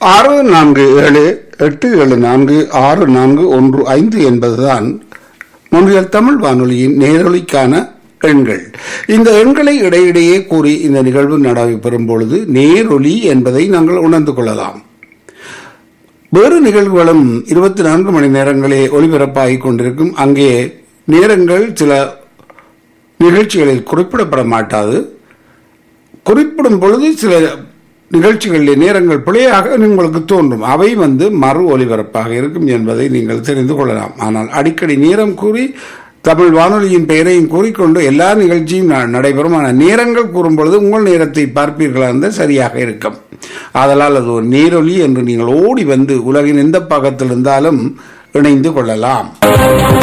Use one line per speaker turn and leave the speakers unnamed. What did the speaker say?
ஆறு நான்கு ஏழு எட்டு ஏழு நான்கு ஆறு நான்கு ஒன்று ஐந்து என்பதுதான் முன்றியல் தமிழ் வானொலியின் நேரொலிக்கான எண்கள் இந்த எண்களை இடையிடையே கூறி இந்த நிகழ்வு நடைபெறும் பொழுது நேரொலி என்பதை நாங்கள் உணர்ந்து கொள்ளலாம் வேறு நிகழ்வுகளும் இருபத்தி நான்கு மணி நேரங்களே ஒளிபரப்பாகிக் கொண்டிருக்கும் அங்கே நேரங்கள் சில நிகழ்ச்சிகளில் குறிப்பிடப்பட மாட்டாது குறிப்பிடும் பொழுது சில நிகழ்ச்சிகளில் நேரங்கள் பிழையாக உங்களுக்கு தோன்றும் அவை வந்து மறு ஒலிபரப்பாக இருக்கும் என்பதை நீங்கள் தெரிந்து கொள்ளலாம் ஆனால் அடிக்கடி நேரம் கூறி தமிழ் வானொலியின் பெயரையும் கூறிக்கொண்டு எல்லா நிகழ்ச்சியும் ந- நடைபெறும் ஆனால் நேரங்கள் கூறும் பொழுது உங்கள் நேரத்தை பார்ப்பீர்களா இருந்தால் சரியாக இருக்கும் ஆதலால் அது ஒரு நேரொலி என்று நீங்கள் ஓடி வந்து உலகின் எந்த பக்கத்தில் இருந்தாலும் இணைந்து கொள்ளலாம்